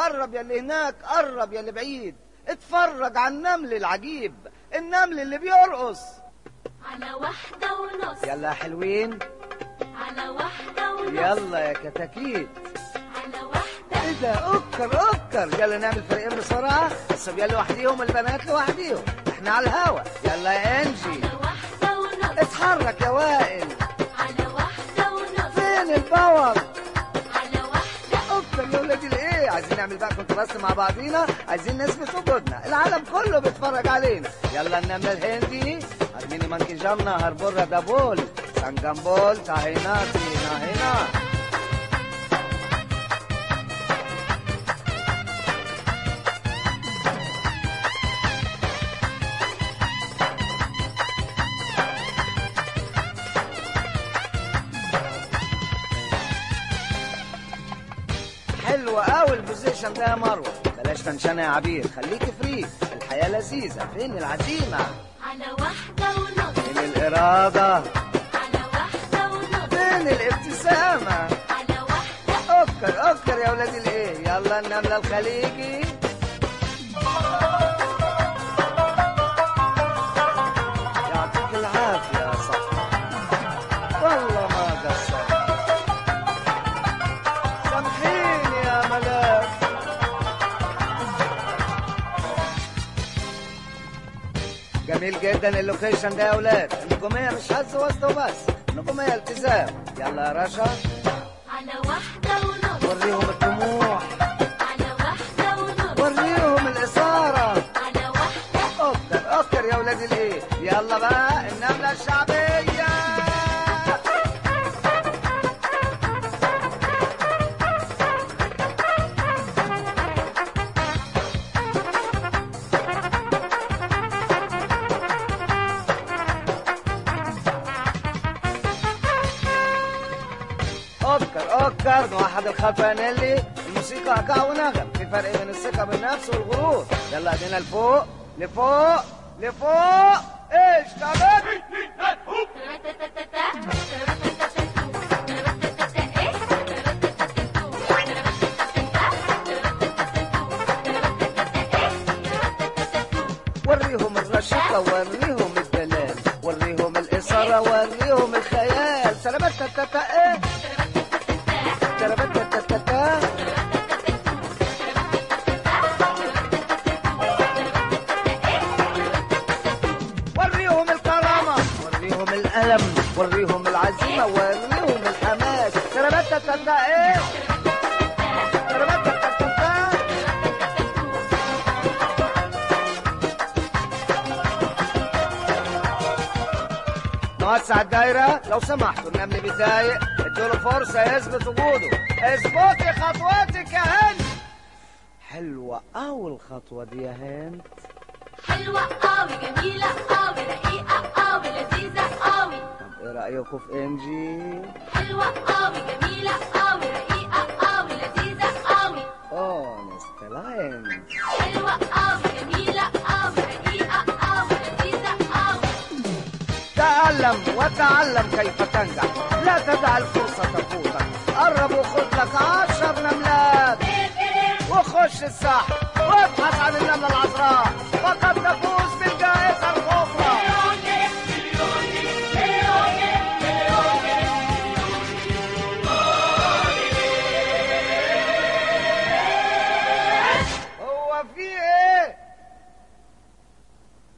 قرب يا اللي هناك قرب يا اللي بعيد اتفرج على النمل العجيب النمل اللي بيرقص على واحدة ونص يلا يا حلوين على واحدة ونص يلا يا كتاكيت على واحدة ايه ده اوكر اوكر يلا نعمل فريقين بسرعه الصبيان لوحديهم البنات لوحديهم احنا على الهوا يلا يا انجي على واحدة ونص اتحرك يا وائل على واحدة ونص فين الباور على واحدة اوكر يا ولادي الايه عايزين نعمل بقى كونتراست مع بعضينا عايزين نثبت وجودنا العالم كله بيتفرج علينا يلا النمله الهندي ارميني مانكي جمنا هربورة دابول سانجامبول تاهيناتي ناهينا حلوة قوي البوزيشن ده يا مروة بلاش تنشنة يا عبير خليكي فري الحياة لذيذة فين العزيمة على واحدة ونص فين الإرادة على واحدة ونص فين الابتسامة على واحدة أوكر أوكر يا ولادي الإيه يلا النملة الخليجي يعطيك العافية يا صاحبي والله ما قصرت سامحيني يا ملاك جميل جدا اللوكيشن ده يا اولاد النجوميه مش هز وسط وبس النجوميه التزام يلا يا رشا على واحدة ونص وريهم الطموح على واحدة ونص وريهم الاثاره على واحدة اوكر اوكر يا ولاد الايه يلا بقى النمله الشعبيه اوكر اوكر نوحد الخطوه نيلي الموسيقى ايقاع ونغم في فرق بين الثقه بالنفس والغرور يلا ايدينا لفوق لفوق لفوق ايش كمان وريهم الرشاقة وريهم الدلال وريهم الإثارة وريهم الخيال سلامات تاتا ايه سلامات تاتا وريهم الكرامة وريهم الألم وريهم العزيمة وريهم الحماس سلامات تاتا ايه سلامات تاتا نوسع الدايرة لو سمحتوا النمل بيتضايق ادوا فرصة يثبت وجوده اثبتي خطواتك يا هند حلوة أوي الخطوة دي يا هند حلوة قوي جميلة قوي رقيقة قوي لذيذة قوي طب ايه رأيكم في انجي؟ حلوة قوي جميلة قوي رقيقة قوي لذيذة قوي اونست لاين حلوة قوي جميلة قوي رقيقة قوي لذيذة قوي تعلم وتعلم كيف تنجح لا تدع الفرصة تفوتك قرب وخد لك عشر نملات وخش الساحة